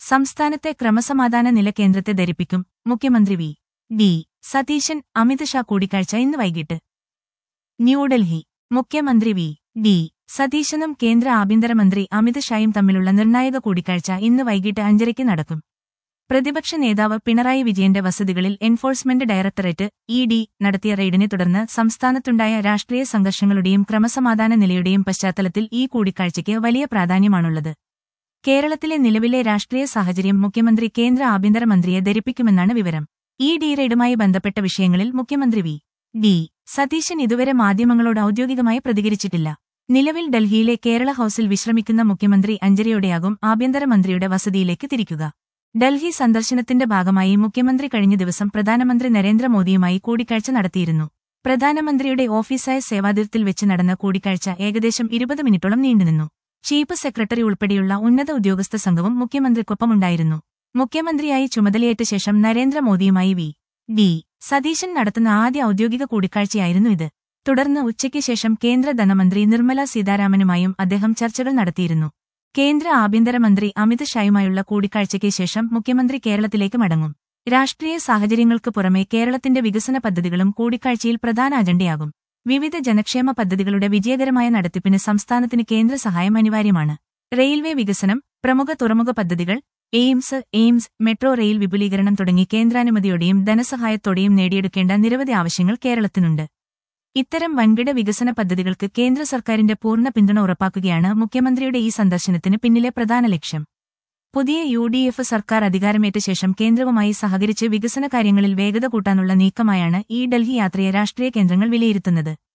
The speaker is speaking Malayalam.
സംസ്ഥാനത്തെ ക്രമസമാധാന നില കേന്ദ്രത്തെ ധരിപ്പിക്കും മുഖ്യമന്ത്രി വി ഡി സതീശൻ അമിത് ഷാ കൂടിക്കാഴ്ച ഇന്ന് വൈകിട്ട് ന്യൂഡൽഹി മുഖ്യമന്ത്രി വി ഡി സതീശനും കേന്ദ്ര ആഭ്യന്തരമന്ത്രി അമിത് ഷായും തമ്മിലുള്ള നിർണായക കൂടിക്കാഴ്ച ഇന്ന് വൈകിട്ട് അഞ്ചരയ്ക്ക് നടക്കും പ്രതിപക്ഷ നേതാവ് പിണറായി വിജയന്റെ വസതികളിൽ എൻഫോഴ്സ്മെന്റ് ഡയറക്ടറേറ്റ് ഇ ഡി നടത്തിയ റെയ്ഡിനെ തുടർന്ന് സംസ്ഥാനത്തുണ്ടായ രാഷ്ട്രീയ സംഘർഷങ്ങളുടെയും ക്രമസമാധാന നിലയുടെയും പശ്ചാത്തലത്തിൽ ഈ കൂടിക്കാഴ്ചയ്ക്ക് വലിയ പ്രാധാന്യമാണുള്ളത് കേരളത്തിലെ നിലവിലെ രാഷ്ട്രീയ സാഹചര്യം മുഖ്യമന്ത്രി കേന്ദ്ര ആഭ്യന്തരമന്ത്രിയെ ധരിപ്പിക്കുമെന്നാണ് വിവരം ഈ ഡി റെയ്ഡുമായി ബന്ധപ്പെട്ട വിഷയങ്ങളിൽ മുഖ്യമന്ത്രി വി ഡി സതീശൻ ഇതുവരെ മാധ്യമങ്ങളോട് ഔദ്യോഗികമായി പ്രതികരിച്ചിട്ടില്ല നിലവിൽ ഡൽഹിയിലെ കേരള ഹൌസിൽ വിശ്രമിക്കുന്ന മുഖ്യമന്ത്രി അഞ്ചരയോടെയാകും ആഭ്യന്തരമന്ത്രിയുടെ വസതിയിലേക്ക് തിരിക്കുക ഡൽഹി സന്ദർശനത്തിന്റെ ഭാഗമായി മുഖ്യമന്ത്രി കഴിഞ്ഞ ദിവസം പ്രധാനമന്ത്രി നരേന്ദ്രമോദിയുമായി കൂടിക്കാഴ്ച നടത്തിയിരുന്നു പ്രധാനമന്ത്രിയുടെ ഓഫീസായ സേവാതിർത്തിൽ വെച്ച് നടന്ന കൂടിക്കാഴ്ച ഏകദേശം ഇരുപത് മിനിറ്റോളം നീണ്ടുനിന്നു ചീഫ് സെക്രട്ടറി ഉൾപ്പെടെയുള്ള ഉന്നത ഉദ്യോഗസ്ഥ സംഘവും മുഖ്യമന്ത്രിക്കൊപ്പമുണ്ടായിരുന്നു മുഖ്യമന്ത്രിയായി ചുമതലയേറ്റ ശേഷം നരേന്ദ്രമോദിയുമായി വി ഡി സതീശൻ നടത്തുന്ന ആദ്യ ഔദ്യോഗിക കൂടിക്കാഴ്ചയായിരുന്നു ഇത് തുടർന്ന് ഉച്ചയ്ക്ക് ശേഷം കേന്ദ്ര ധനമന്ത്രി നിർമ്മല സീതാരാമനുമായും അദ്ദേഹം ചർച്ചകൾ നടത്തിയിരുന്നു കേന്ദ്ര ആഭ്യന്തരമന്ത്രി അമിത് ഷായുമായുള്ള കൂടിക്കാഴ്ചയ്ക്ക് ശേഷം മുഖ്യമന്ത്രി കേരളത്തിലേക്ക് മടങ്ങും രാഷ്ട്രീയ സാഹചര്യങ്ങൾക്ക് പുറമെ കേരളത്തിന്റെ വികസന പദ്ധതികളും കൂടിക്കാഴ്ചയിൽ പ്രധാന അജണ്ടയാകും വിവിധ ജനക്ഷേമ പദ്ധതികളുടെ വിജയകരമായ നടത്തിപ്പിന് സംസ്ഥാനത്തിന് കേന്ദ്ര സഹായം അനിവാര്യമാണ് റെയിൽവേ വികസനം പ്രമുഖ തുറമുഖ പദ്ധതികൾ എയിംസ് എയിംസ് മെട്രോ റെയിൽ വിപുലീകരണം തുടങ്ങി കേന്ദ്രാനുമതിയോടെയും ധനസഹായത്തോടെയും നേടിയെടുക്കേണ്ട നിരവധി ആവശ്യങ്ങൾ കേരളത്തിനുണ്ട് ഇത്തരം വൻകിട വികസന പദ്ധതികൾക്ക് കേന്ദ്ര സർക്കാരിന്റെ പൂർണ്ണ പിന്തുണ ഉറപ്പാക്കുകയാണ് മുഖ്യമന്ത്രിയുടെ ഈ സന്ദർശനത്തിന് പിന്നിലെ പ്രധാന ലക്ഷ്യം പുതിയ യു ഡി എഫ് സർക്കാർ അധികാരമേറ്റ ശേഷം കേന്ദ്രവുമായി സഹകരിച്ച് വികസന കാര്യങ്ങളിൽ വേഗത കൂട്ടാനുള്ള നീക്കമായാണ് ഈ ഡൽഹി യാത്രയെ രാഷ്ട്രീയ കേന്ദ്രങ്ങൾ വിലയിരുത്തുന്നത്